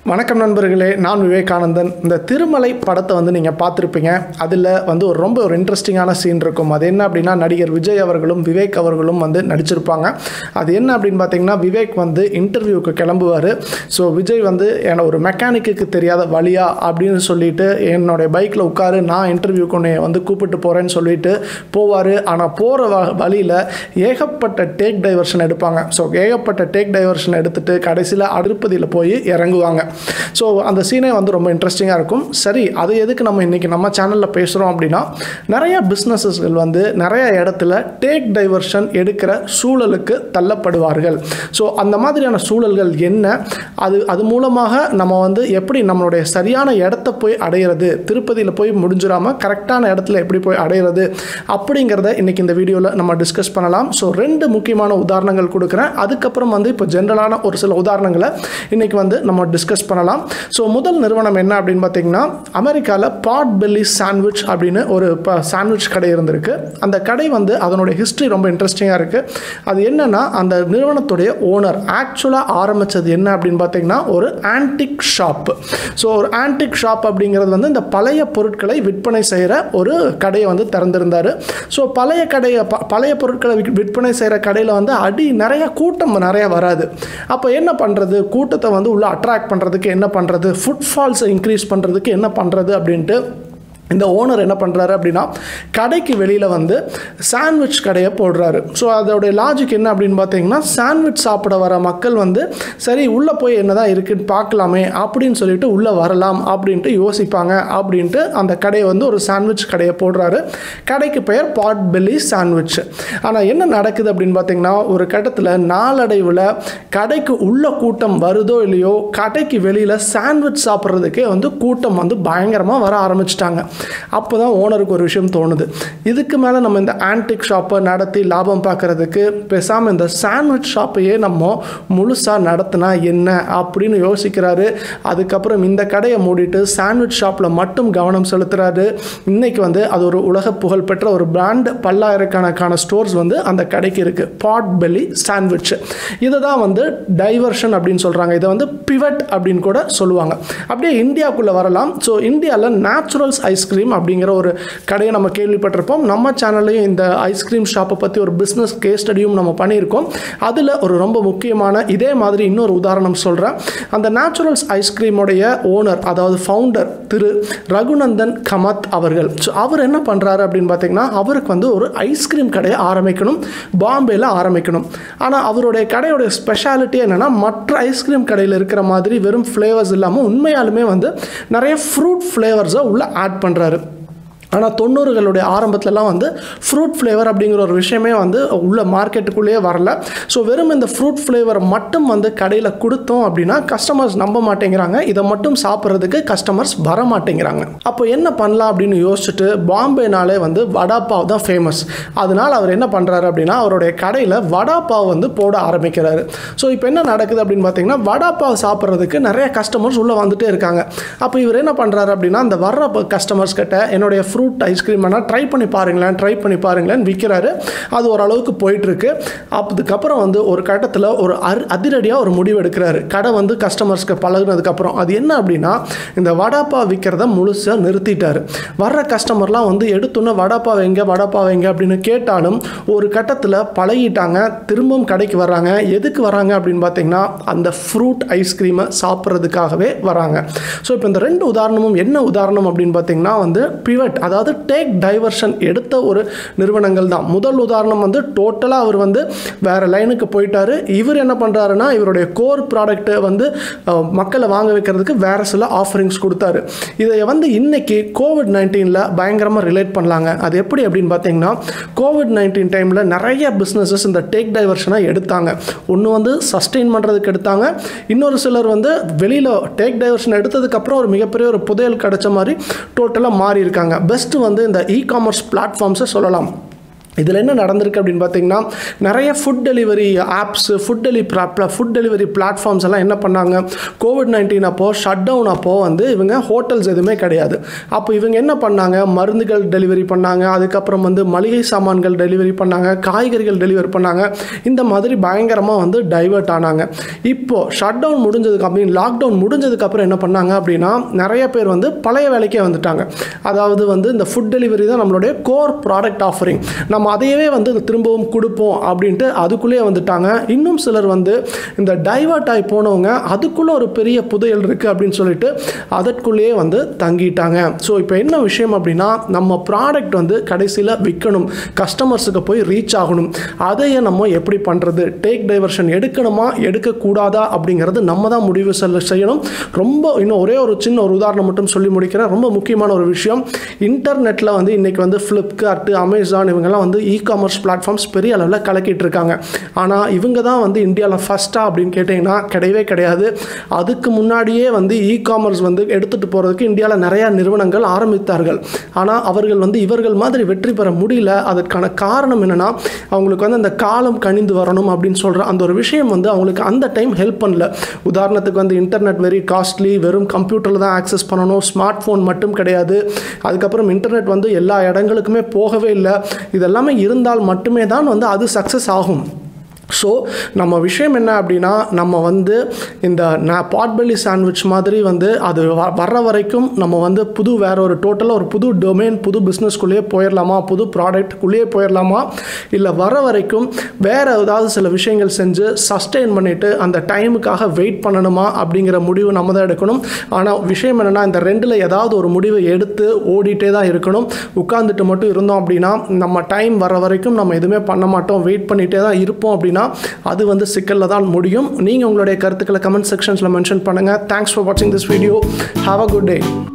வணக்கம் நண்பர்களே நான் விவேகானந்தன் இந்த திருமலை படத்தை வந்து நீங்கள் பார்த்துருப்பீங்க அதில் வந்து ஒரு ரொம்ப ஒரு இன்ட்ரெஸ்டிங்கான சீன் இருக்கும் அது என்ன அப்படின்னா நடிகர் விஜய் அவர்களும் விவேக் அவர்களும் வந்து நடிச்சிருப்பாங்க அது என்ன அப்படின்னு பார்த்தீங்கன்னா விவேக் வந்து இன்டர்வியூக்கு கிளம்புவார் ஸோ விஜய் வந்து என்ன ஒரு மெக்கானிக்கு தெரியாத வழியா அப்படின்னு சொல்லிட்டு என்னுடைய பைக்கில் உட்காரு நான் இன்டர்வியூக்கு உன்னை வந்து கூப்பிட்டு போகிறேன்னு சொல்லிட்டு போவார் ஆனால் போகிற வ வழியில் ஏகப்பட்ட டேக் டைவர்ஷன் எடுப்பாங்க ஸோ ஏகப்பட்ட டேக் டைவர்ஷன் எடுத்துட்டு கடைசியில் அடுப்பதியில் போய் இறங்குவாங்க ஸோ அந்த சீனே வந்து ரொம்ப இன்ட்ரெஸ்டிங்காக இருக்கும் சரி அது எதுக்கு நம்ம இன்றைக்கி நம்ம சேனலில் பேசுகிறோம் அப்படின்னா நிறைய பிஸ்னஸஸ்கள் வந்து நிறைய இடத்துல டேக் டைவர்ஷன் எடுக்கிற சூழலுக்கு தள்ளப்படுவார்கள் ஸோ அந்த மாதிரியான சூழல்கள் என்ன அது அது மூலமாக நம்ம வந்து எப்படி நம்மளுடைய சரியான இடத்த போய் அடையிறது திருப்பதியில் போய் முடிஞ்சிடாமல் கரெக்டான இடத்துல எப்படி போய் அடையிறது அப்படிங்கிறத இன்றைக்கி இந்த வீடியோவில் நம்ம டிஸ்கஸ் பண்ணலாம் ஸோ ரெண்டு முக்கியமான உதாரணங்கள் கொடுக்குறேன் அதுக்கப்புறம் வந்து இப்போ ஜென்ரலான ஒரு சில உதாரணங்களை இன்றைக்கி வந்து நம்ம டிஸ்கஸ் பண்ணலாம் ஸோ முதல் நிறுவனம் என்ன அப்படின்னு பார்த்தீங்கன்னா அமெரிக்காவில் பாட் பெல்லி சாண்ட்விச் அப்படின்னு ஒரு இப்போ சாண்ட்விச் கடை இருந்திருக்கு அந்த கடை வந்து அதனுடைய ஹிஸ்ட்ரி ரொம்ப இன்ட்ரெஸ்டிங்காக இருக்குது அது என்னென்னா அந்த நிறுவனத்துடைய ஓனர் ஆக்சுவலாக ஆரம்பித்தது என்ன அப்படின்னு பார்த்தீங்கன்னா ஒரு ஆன்டிக் ஷாப் ஸோ ஒரு ஆன்டிக் ஷாப் அப்படிங்கிறது வந்து இந்த பழைய பொருட்களை விற்பனை செய்கிற ஒரு கடையை வந்து திறந்திருந்தார் ஸோ பழைய கடையை ப பழைய பொருட்களை விற்- விற்பனை செய்கிற கடையில் வந்து அடி நிறைய கூட்டம் நிறைய வராது அப்போ என்ன பண்ணுறது கூட்டத்தை வந்து உள்ள அட்ராக்ட் பண்ணுறதுக்கு என்ன பண்ணுறது ஃபுட்ஃபால்ஸை இன்க்ரீஸ் பண்ணுறதுக்கு என்ன பண்ணுறது அப்படின்ட்டு இந்த ஓனர் என்ன பண்ணுறாரு அப்படின்னா கடைக்கு வெளியில் வந்து சாண்ட்விச் கடையை போடுறாரு ஸோ அதோடைய லாஜிக் என்ன அப்படின்னு பார்த்தீங்கன்னா சாண்ட்விச் சாப்பிட வர மக்கள் வந்து சரி உள்ளே போய் என்னதான் இருக்குன்னு பார்க்கலாமே அப்படின்னு சொல்லிட்டு உள்ளே வரலாம் அப்படின்ட்டு யோசிப்பாங்க அப்படின்ட்டு அந்த கடையை வந்து ஒரு சாண்ட்விச் கடையை போடுறாரு கடைக்கு பெயர் பாட் பெல்லி சாண்ட்விச் ஆனால் என்ன நடக்குது அப்படின்னு பார்த்தீங்கன்னா ஒரு கட்டத்தில் நாளடைவில் கடைக்கு உள்ள கூட்டம் வருதோ இல்லையோ கடைக்கு வெளியில் சாண்ட்விச் சாப்பிட்றதுக்கே வந்து கூட்டம் வந்து பயங்கரமாக வர ஆரம்பிச்சிட்டாங்க அப்போ தான் ஓனருக்கு ஒரு விஷயம் தோணுது இதுக்கு மேலே நம்ம இந்த ஆன்டிக் ஷாப்பை நடத்தி லாபம் பார்க்குறதுக்கு பேசாமல் இந்த சாண்ட்விச் ஷாப்பையே நம்ம முழுசாக நடத்தினா என்ன அப்படின்னு யோசிக்கிறாரு அதுக்கப்புறம் இந்த கடையை மூடிட்டு சாண்ட்விச் ஷாப்பில் மட்டும் கவனம் செலுத்துறாரு இன்னைக்கு வந்து அது ஒரு உலக புகழ்பெற்ற ஒரு பிராண்ட் பல்லாயிரக்கணக்கான ஸ்டோர்ஸ் வந்து அந்த கடைக்கு இருக்குது பாட் பெல்லி சாண்ட்விச் இதை தான் வந்து டைவர்ஷன் அப்படின்னு சொல்கிறாங்க இதை வந்து பிவட் அப்படின்னு கூட சொல்லுவாங்க அப்படியே இந்தியாவுக்குள்ளே வரலாம் ஸோ இந்தியாவில் நேச்சுரல்ஸ் ஐஸ்கிரீம் அப்படிங்கிற ஒரு கடையை நம்ம கேள்விப்பட்டிருப்போம் நம்ம சேனல்லையும் இந்த ஐஸ்கிரீம் ஷாப்பை பற்றி ஒரு பிஸ்னஸ் கேஸ் ஸ்டடியும் நம்ம பண்ணியிருக்கோம் அதில் ஒரு ரொம்ப முக்கியமான இதே மாதிரி இன்னொரு உதாரணம் சொல்கிறேன் அந்த நேச்சுரல்ஸ் ஐஸ்கிரீமுடைய ஓனர் அதாவது ஃபவுண்டர் திரு ரகுநந்தன் கமத் அவர்கள் ஸோ அவர் என்ன பண்ணுறாரு அப்படின்னு பார்த்தீங்கன்னா அவருக்கு வந்து ஒரு ஐஸ்கிரீம் கடையை ஆரம்பிக்கணும் பாம்பேல ஆரம்பிக்கணும் ஆனால் அவருடைய கடையோட ஸ்பெஷாலிட்டி என்னென்னா மற்ற ஐஸ்கிரீம் கடையில் இருக்கிற மாதிரி வெறும் ஃப்ளேவர்ஸ் இல்லாமல் உண்மையாலுமே வந்து நிறைய ஃப்ரூட் ஃப்ளேவர்ஸை உள்ளே ஆட் பண்ணுறாரு ஆனால் தொண்ணூறுகளுடைய ஆரம்பத்துலலாம் வந்து ஃப்ரூட் ஃப்ளேவர் அப்படிங்கிற ஒரு விஷயமே வந்து உள்ள மார்க்கெட்டுக்குள்ளேயே வரல ஸோ வெறும் இந்த ஃப்ரூட் ஃப்ளேவரை மட்டும் வந்து கடையில் கொடுத்தோம் அப்படின்னா கஸ்டமர்ஸ் நம்ப மாட்டேங்கிறாங்க இதை மட்டும் சாப்பிட்றதுக்கு கஸ்டமர்ஸ் வர மாட்டேங்கிறாங்க அப்போ என்ன பண்ணலாம் அப்படின்னு யோசிச்சுட்டு பாம்பேனாலே வந்து வடாப்பாவ் தான் ஃபேமஸ் அதனால அவர் என்ன பண்ணுறாரு அப்படின்னா அவருடைய கடையில் வடாப்பாவ் வந்து போட ஆரம்பிக்கிறாரு ஸோ இப்போ என்ன நடக்குது அப்படின்னு பார்த்தீங்கன்னா வடாப்பாவ் சாப்பிட்றதுக்கு நிறைய கஸ்டமர்ஸ் உள்ளே வந்துட்டே இருக்காங்க அப்போ இவர் என்ன பண்ணுறாரு அப்படின்னா அந்த வர்ற கஸ்டமர்ஸ் கிட்ட என்னுடைய ஃப்ரூட் ஐஸ்கிரீம் வேணால் ட்ரை பண்ணி பாருங்களேன் ட்ரை பண்ணி பாருங்களேன் விற்கிறாரு அது ஓரளவுக்கு போயிட்டுருக்கு அதுக்கப்புறம் வந்து ஒரு கட்டத்தில் ஒரு அர் அதிரடியாக ஒரு முடிவு எடுக்கிறாரு கடை வந்து கஸ்டமர்ஸ்க்கு பழகுனதுக்கப்புறம் அது என்ன அப்படின்னா இந்த வடாப்பா விற்கிறத முழுசாக நிறுத்திட்டாரு வர்ற கஸ்டமர்லாம் வந்து எடுத்தோன்னே வடாப்பா வைங்க வடாப்பா வைங்க அப்படின்னு கேட்டாலும் ஒரு கட்டத்தில் பழகிட்டாங்க திரும்பவும் கடைக்கு வர்றாங்க எதுக்கு வராங்க அப்படின்னு பார்த்தீங்கன்னா அந்த ஃப்ரூட் ஐஸ்கிரீமை சாப்பிட்றதுக்காகவே வராங்க ஸோ இப்போ இந்த ரெண்டு உதாரணமும் என்ன உதாரணம் அப்படின்னு பார்த்தீங்கன்னா வந்து பிவட் அதாவது டேக் டைவர்ஷன் எடுத்த ஒரு நிறுவனங்கள் தான் முதல் உதாரணம் வந்து டோட்டலாக அவர் வந்து வேறு லைனுக்கு போயிட்டாரு இவர் என்ன பண்ணுறாருன்னா இவருடைய கோர் ப்ராடக்ட்டை வந்து அஹ், மக்களை வாங்க வைக்கிறதுக்கு வேறு சில ஆஃபரிங்ஸ் கொடுத்தாரு இதை வந்து இன்னைக்கு கோவிட் நைன்டீனில் பயங்கரமாக ரிலேட் பண்ணலாங்க அது எப்படி அப்படின்னு பார்த்தீங்கன்னா கோவிட் நைன்டீன் டைமில் நிறைய பிஸ்னஸஸ் இந்த டேக் டைவர்ஷனை எடுத்தாங்க ஒன்று வந்து சஸ்டெயின் பண்ணுறதுக்கு எடுத்தாங்க இன்னொரு சிலர் வந்து வெளியில் டேக் டைவர்ஷன் எடுத்ததுக்கப்புறம் ஒரு மிகப்பெரிய ஒரு புதையல் கிடைச்ச மாதிரி டோட்டலாக மாறி இருக்காங்க பெஸ்ட்டு வந்து இந்த இ காமர்ஸ் பிளாட்ஃபார்ம்ஸை சொல்லலாம் இதில் என்ன நடந்திருக்கு அப்படின்னு பார்த்தீங்கன்னா நிறைய food delivery apps food deli food delivery platforms எல்லாம் என்ன பண்ணாங்க கோவிட் நைன்டீன் அப்போ ஷட் டவுன் அப்போ வந்து இவங்க ஹோட்டல்ஸ் எதுவுமே கிடையாது அப்போ இவங்க என்ன பண்ணாங்க மருந்துகள் டெலிவரி பண்ணாங்க அதுக்கப்புறம் வந்து மளிகை சாமான்கள் டெலிவரி பண்ணாங்க காய்கறிகள் டெலிவரி பண்ணாங்க இந்த மாதிரி பயங்கரமாக வந்து டைவர்ட் ஆனாங்க இப்போ ஷட் டவுன் முடிஞ்சதுக்கு அப்படின்னு லாக்டவுன் முடிஞ்சதுக்கு அப்புறம் என்ன பண்ணாங்க அப்படின்னா நிறைய பேர் வந்து பழைய வேலைக்கே வந்துட்டாங்க அதாவது வந்து இந்த ஃபுட் டெலிவரி தான் நம்மளுடைய கோர் ப்ராடக்ட் ஆஃபரிங் நம்ம அதையவே வந்து திரும்பவும் கொடுப்போம் அப்படின்ட்டு அதுக்குள்ளேயே வந்துட்டாங்க இன்னும் சிலர் வந்து இந்த டைவர்ட் ஆகி போனவங்க அதுக்குள்ளே ஒரு பெரிய புதையல் இருக்குது அப்படின்னு சொல்லிட்டு அதற்குள்ளேயே வந்து தங்கிட்டாங்க ஸோ இப்போ என்ன விஷயம் அப்படின்னா நம்ம ப்ராடக்ட் வந்து கடைசியில் விற்கணும் கஸ்டமர்ஸுக்கு போய் ரீச் ஆகணும் அதையே நம்ம எப்படி பண்ணுறது டேக் டைவர்ஷன் எடுக்கணுமா எடுக்கக்கூடாதா அப்படிங்கிறது நம்ம தான் முடிவு செல்ல செய்யணும் ரொம்ப இன்னும் ஒரே ஒரு சின்ன ஒரு உதாரணம் மட்டும் சொல்லி முடிக்கிறேன் ரொம்ப முக்கியமான ஒரு விஷயம் இன்டர்நெட்டில் வந்து இன்றைக்கி வந்து ஃப்ளிப்கார்ட்டு அமேசான் இவங்கெல்லாம் வந்து இ காமர்ஸ் பிளாட்ஃபார்ம்ஸ் பெரிய அளவில் கலக்கிட்டு இருக்காங்க ஆனால் இவங்க தான் வந்து இந்தியாவில் ஃபஸ்ட்டாக அப்படின்னு கேட்டிங்கன்னா கிடையவே கிடையாது அதுக்கு முன்னாடியே வந்து இ காமர்ஸ் வந்து எடுத்துகிட்டு போகிறதுக்கு இந்தியாவில் நிறையா நிறுவனங்கள் ஆரம்பித்தார்கள் ஆனால் அவர்கள் வந்து இவர்கள் மாதிரி வெற்றி பெற முடியல அதற்கான காரணம் என்னென்னா அவங்களுக்கு வந்து அந்த காலம் கணிந்து வரணும் அப்படின்னு சொல்கிற அந்த ஒரு விஷயம் வந்து அவங்களுக்கு அந்த டைம் ஹெல்ப் பண்ணல உதாரணத்துக்கு வந்து இன்டர்நெட் வெரி காஸ்ட்லி வெறும் கம்ப்யூட்டரில் தான் ஆக்சஸ் பண்ணணும் ஸ்மார்ட் ஃபோன் மட்டும் கிடையாது அதுக்கப்புறம் இன்டர்நெட் வந்து எல்லா இடங்களுக்குமே போகவே இல்லை இதெல்லாமே இருந்தால் மட்டுமே தான் வந்து அது சக்ஸஸ் ஆகும் ஸோ நம்ம விஷயம் என்ன அப்படின்னா நம்ம வந்து இந்த நான் பாட்பெல்லி சாண்ட்விச் மாதிரி வந்து அது வ- வர்ற வரைக்கும் நம்ம வந்து புது வேற ஒரு டோட்டலாக ஒரு புது டொமைன் புது பிஸ்னஸ்குள்ளேயே போயிடலாமா புது ப்ராடக்ட்குள்ளேயே போயிடலாமா இல்லை வர வரைக்கும் வேற ஏதாவது சில விஷயங்கள் செஞ்சு சஸ்டெயின் பண்ணிட்டு அந்த டைமுக்காக வெயிட் பண்ணணுமா அப்படிங்கிற முடிவு நம்ம தான் எடுக்கணும் ஆனால் விஷயம் என்னென்னா இந்த ரெண்டில் ஏதாவது ஒரு முடிவை எடுத்து ஓடிட்டே தான் இருக்கணும் உட்காந்துட்டு மட்டும் இருந்தோம் அப்படின்னா நம்ம டைம் வர வரைக்கும் நம்ம எதுவுமே பண்ண மாட்டோம் வெயிட் பண்ணிகிட்டே தான் இருப்போம் அப்படின்னா அது வந்து சிக்கலில் தான் முடியும் நீங்கள் உங்களுடைய கருத்துக்களை கமெண்ட் செக்ஷன்ஸில் மென்ஷன் பண்ணுங்கள் தேங்க்ஸ் ஃபார் வாட்சிங் this video have a good day